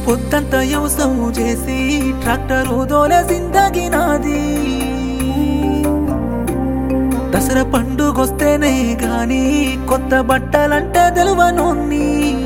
పొద్దంత వ్యవసాయం చేసి ట్రాక్టర్ దోలే జిందగి నాది దసరా పండుగొస్తేనే గాని కొత్త బట్టలంటే తెలువనోన్ని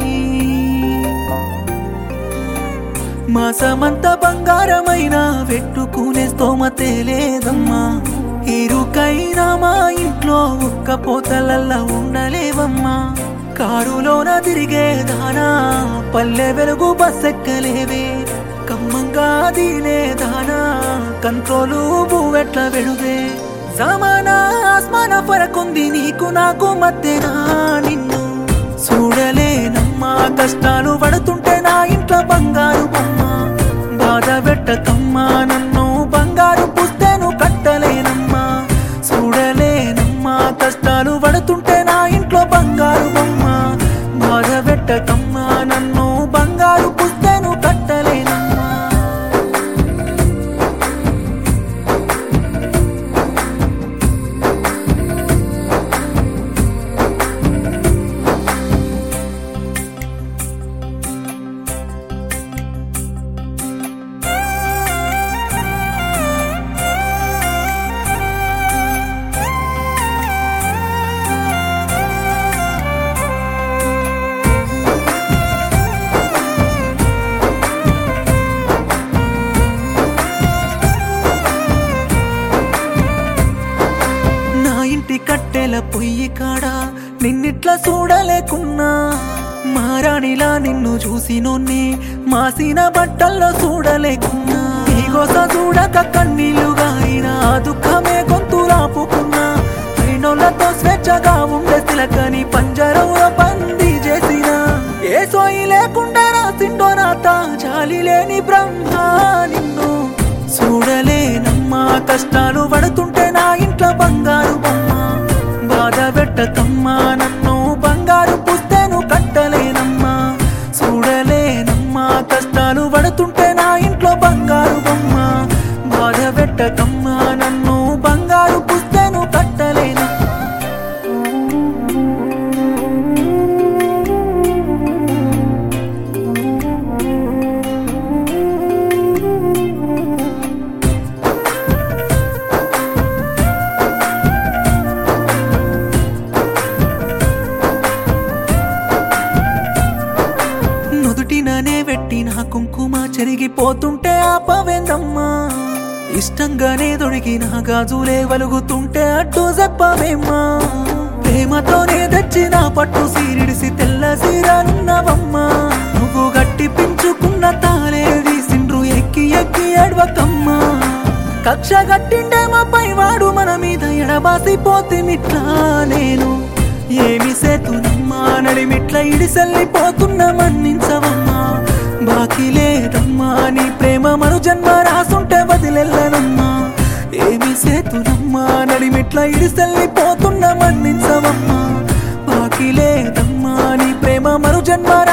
మాసమంతా బంగారమైన పెట్టుకునే స్తోమతే లేదమ్మా ఇరుకైనా మా ఇంట్లో ఒక్క పోతలల్లా ఉండలేవమ్మా కారులోన తిరిగేదానా పల్లె వెలుగు బస్సెక్కలేవే కమ్మంగా దీనేదానా కంట్రోలు బువ్వెట్ల వెడువే సమానా ఆస్మాన ఫరకుంది నీకు నాకు మధ్యనా నిన్ను చూడలేనమ్మా కష్టాలు పడుతుంటే నా ఇంట్లో బంగారు బొమ్మ బాధ పెట్టకమ్మా నన్ను బంగారు పుస్తేను కట్టలేనమ్మా చూడలేనమ్మా కష్టాలు పడుతుంటే నా ఇంట్లో బంగారు బొమ్మ బాధ పెట్టకమ్మా నన్ను బంగారు పుస్తేను కట్టలేనమ్మా నా ఇంటి కట్టెల పొయ్యి కాడ నిన్నిట్లా చూడలేకున్నా మారాణిలా నిన్ను చూసినోన్ని మాసిన బట్టల్లో చూడలేకున్నా ఈ గోస చూడక కన్నీళ్లుగా అయినా ఆ దుఃఖమే గొంతు రాపుకున్నా అయినోళ్ళతో స్వేచ్ఛగా ఉండే తిలకని పంజరంలో బందీ చేసిన ఏ సోయి లేకుండా రాసిండో నాత జాలి లేని బ్రహ్మ నిన్ను చూడలేనమ్మా కష్టాలు పడుతుంటే నా ఇంట్లో బంగారు బొమ్మ బాధ పెట్టకమ్మా నన్ను బంగారు పుస్తేను కట్టలేనమ్మా చూడలేనమ్మా కష్టాలు పడుతుంటే నా ఇంట్లో బంగారు బొమ్మ బాధ పెట్టకమ్మా నన్ను బంగారు పుస్తేను కట్టలేనమ్మా నుదుటిననే పెట్టిన కుంకుమ చెరిగిపోతుంటే ఆపవేందమ్మా ఇష్టంగానే దొడిగిన గాజులే వలుగుతుంటే అడ్డు చెప్పవేమ్మా ప్రేమతోనే తెచ్చిన పట్టు సీరిడిసి తెల్ల సీరనున్నవమ్మా నువ్వు గట్టి పించుకున్న తాలేది సిండ్రు ఎక్కి ఎక్కి ఎడవకమ్మా కక్ష గట్టిండే మా పైవాడు మన మీద ఎడబాసిపోతిమిట్లా నేను ఏమి సేతునమ్మా నడిమిట్ల ఇడిసెల్లిపోతున్న మన్నించవమ్మా బాకీ లేదమ్మా నీ ప్రేమ మరు జన్మ రాసుంటే వదిలెల్లనమ్మా ఏమి సేతునమ్మా నడిమిట్ల ఇడిసెల్లిపోతున్న మన్నించవమ్మా బాకీ లేదమ్మా నీ ప్రేమ మరు జన్మ